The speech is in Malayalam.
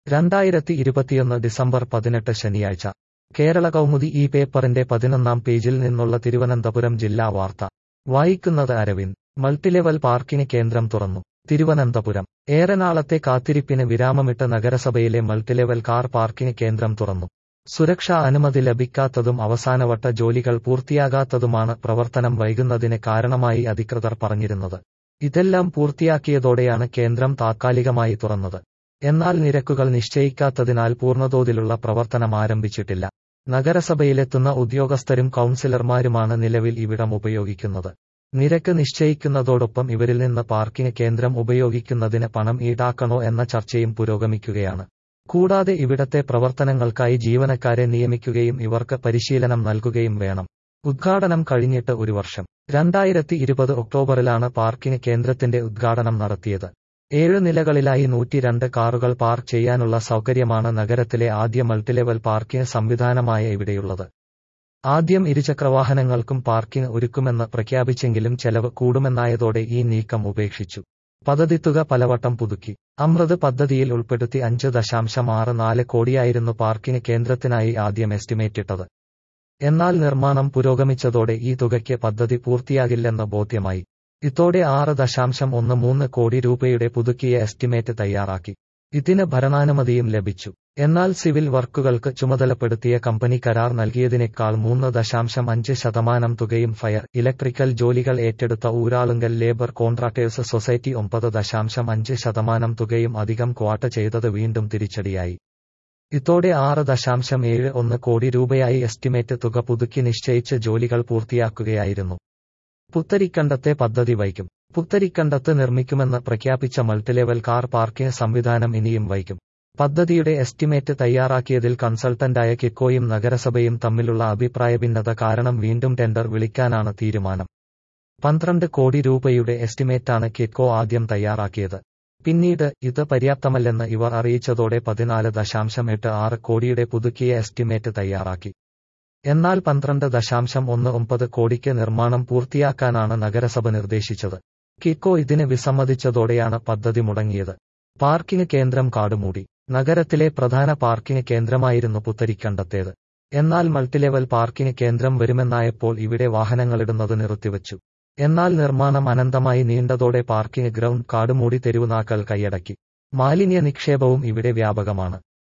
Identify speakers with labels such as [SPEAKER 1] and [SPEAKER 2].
[SPEAKER 1] രണ്ടായിരത്തി ഇരുപത്തിയൊന്ന് ഡിസംബർ പതിനെട്ട് ശനിയാഴ്ച കേരള കൗമുദി ഈ പേപ്പറിന്റെ പതിനൊന്നാം പേജിൽ നിന്നുള്ള തിരുവനന്തപുരം ജില്ലാ വാർത്ത വായിക്കുന്നത് അരവിന്ദ് മൾട്ടിലെവൽ പാർക്കിന് കേന്ദ്രം തുറന്നു തിരുവനന്തപുരം ഏറെ നാളത്തെ കാത്തിരിപ്പിന് വിരാമമിട്ട് നഗരസഭയിലെ മൾട്ടിലെവൽ കാർ പാർക്കിന് കേന്ദ്രം തുറന്നു സുരക്ഷാ അനുമതി ലഭിക്കാത്തതും അവസാനവട്ട ജോലികൾ പൂർത്തിയാകാത്തതുമാണ് പ്രവർത്തനം വൈകുന്നതിന് കാരണമായി അധികൃതർ പറഞ്ഞിരുന്നത് ഇതെല്ലാം പൂർത്തിയാക്കിയതോടെയാണ് കേന്ദ്രം താത്കാലികമായി തുറന്നത് എന്നാൽ നിരക്കുകൾ നിശ്ചയിക്കാത്തതിനാൽ പൂർണ്ണതോതിലുള്ള പ്രവർത്തനം ആരംഭിച്ചിട്ടില്ല നഗരസഭയിലെത്തുന്ന ഉദ്യോഗസ്ഥരും കൗൺസിലർമാരുമാണ് നിലവിൽ ഇവിടം ഉപയോഗിക്കുന്നത് നിരക്ക് നിശ്ചയിക്കുന്നതോടൊപ്പം ഇവരിൽ നിന്ന് പാർക്കിംഗ് കേന്ദ്രം ഉപയോഗിക്കുന്നതിന് പണം ഈടാക്കണോ എന്ന ചർച്ചയും പുരോഗമിക്കുകയാണ് കൂടാതെ ഇവിടത്തെ പ്രവർത്തനങ്ങൾക്കായി ജീവനക്കാരെ നിയമിക്കുകയും ഇവർക്ക് പരിശീലനം നൽകുകയും വേണം ഉദ്ഘാടനം കഴിഞ്ഞിട്ട് ഒരു വർഷം രണ്ടായിരത്തി ഇരുപത് ഒക്ടോബറിലാണ് പാർക്കിംഗ് കേന്ദ്രത്തിന്റെ ഉദ്ഘാടനം നടത്തിയത് ഏഴ് നിലകളിലായി നൂറ്റിരണ്ട് കാറുകൾ പാർക്ക് ചെയ്യാനുള്ള സൗകര്യമാണ് നഗരത്തിലെ ആദ്യ മൾട്ടിലെവൽ പാർക്കിംഗ് സംവിധാനമായ ഇവിടെയുള്ളത് ആദ്യം ഇരുചക്രവാഹനങ്ങൾക്കും പാർക്കിംഗ് ഒരുക്കുമെന്ന് പ്രഖ്യാപിച്ചെങ്കിലും ചെലവ് കൂടുമെന്നായതോടെ ഈ നീക്കം ഉപേക്ഷിച്ചു പദ്ധതിത്തുക പലവട്ടം പുതുക്കി അമൃത് പദ്ധതിയിൽ ഉൾപ്പെടുത്തി അഞ്ച് ദശാംശം ആറ് നാല് കോടിയായിരുന്നു പാർക്കിംഗ് കേന്ദ്രത്തിനായി ആദ്യം എസ്റ്റിമേറ്റ് ഇട്ടത് എന്നാൽ നിർമ്മാണം പുരോഗമിച്ചതോടെ ഈ തുകയ്ക്ക് പദ്ധതി പൂർത്തിയാകില്ലെന്ന് ബോധ്യമായി ഇതോടെ ആറ് ദശാംശം ഒന്ന് മൂന്ന് കോടി രൂപയുടെ പുതുക്കിയ എസ്റ്റിമേറ്റ് തയ്യാറാക്കി ഇതിന് ഭരണാനുമതിയും ലഭിച്ചു എന്നാൽ സിവിൽ വർക്കുകൾക്ക് ചുമതലപ്പെടുത്തിയ കമ്പനി കരാർ നൽകിയതിനേക്കാൾ മൂന്ന് ദശാംശം അഞ്ച് ശതമാനം തുകയും ഫയർ ഇലക്ട്രിക്കൽ ജോലികൾ ഏറ്റെടുത്ത ഊരാളുങ്കൽ ലേബർ കോൺട്രാക്ടേഴ്സ് സൊസൈറ്റി ഒമ്പത് ദശാംശം അഞ്ച് ശതമാനം തുകയും അധികം ക്വാട്ട ചെയ്തത് വീണ്ടും തിരിച്ചടിയായി ഇതോടെ ആറ് ദശാംശം ഏഴ് ഒന്ന് കോടി രൂപയായി എസ്റ്റിമേറ്റ് തുക പുതുക്കി നിശ്ചയിച്ച് ജോലികൾ പൂർത്തിയാക്കുകയായിരുന്നു പുത്തരിക്കണ്ടത്തെ പദ്ധതി വൈകും പുത്തരിക്കണ്ടത്ത് നിർമ്മിക്കുമെന്ന് പ്രഖ്യാപിച്ച മൾട്ടിലെവൽ കാർ പാർക്കിംഗ് സംവിധാനം ഇനിയും വൈകും പദ്ധതിയുടെ എസ്റ്റിമേറ്റ് തയ്യാറാക്കിയതിൽ കൺസൾട്ടന്റായ കിക്കോയും നഗരസഭയും തമ്മിലുള്ള അഭിപ്രായ ഭിന്നത കാരണം വീണ്ടും ടെൻഡർ വിളിക്കാനാണ് തീരുമാനം പന്ത്രണ്ട് കോടി രൂപയുടെ എസ്റ്റിമേറ്റാണ് കിക്കോ ആദ്യം തയ്യാറാക്കിയത് പിന്നീട് ഇത് പര്യാപ്തമല്ലെന്ന് ഇവർ അറിയിച്ചതോടെ പതിനാല് ദശാംശം എട്ട് ആറ് കോടിയുടെ പുതുക്കിയ എസ്റ്റിമേറ്റ് തയ്യാറാക്കി എന്നാൽ പന്ത്രണ്ട് ദശാംശം ഒന്ന് ഒമ്പത് കോടിക്ക് നിർമ്മാണം പൂർത്തിയാക്കാനാണ് നഗരസഭ നിർദ്ദേശിച്ചത് കിക്കോ ഇതിന് വിസമ്മതിച്ചതോടെയാണ് പദ്ധതി മുടങ്ങിയത് പാർക്കിംഗ് കേന്ദ്രം കാടുമൂടി നഗരത്തിലെ പ്രധാന പാർക്കിംഗ് കേന്ദ്രമായിരുന്നു പുത്തരിക്കണ്ടത്തേത് എന്നാൽ മൾട്ടിലെവൽ പാർക്കിംഗ് കേന്ദ്രം വരുമെന്നായപ്പോൾ ഇവിടെ വാഹനങ്ങളിടുന്നത് നിർത്തിവച്ചു എന്നാൽ നിർമ്മാണം അനന്തമായി നീണ്ടതോടെ പാർക്കിംഗ് ഗ്രൗണ്ട് കാടുമൂടി തെരുവുനാക്കൾ കൈയടക്കി മാലിന്യ നിക്ഷേപവും ഇവിടെ വ്യാപകമാണ്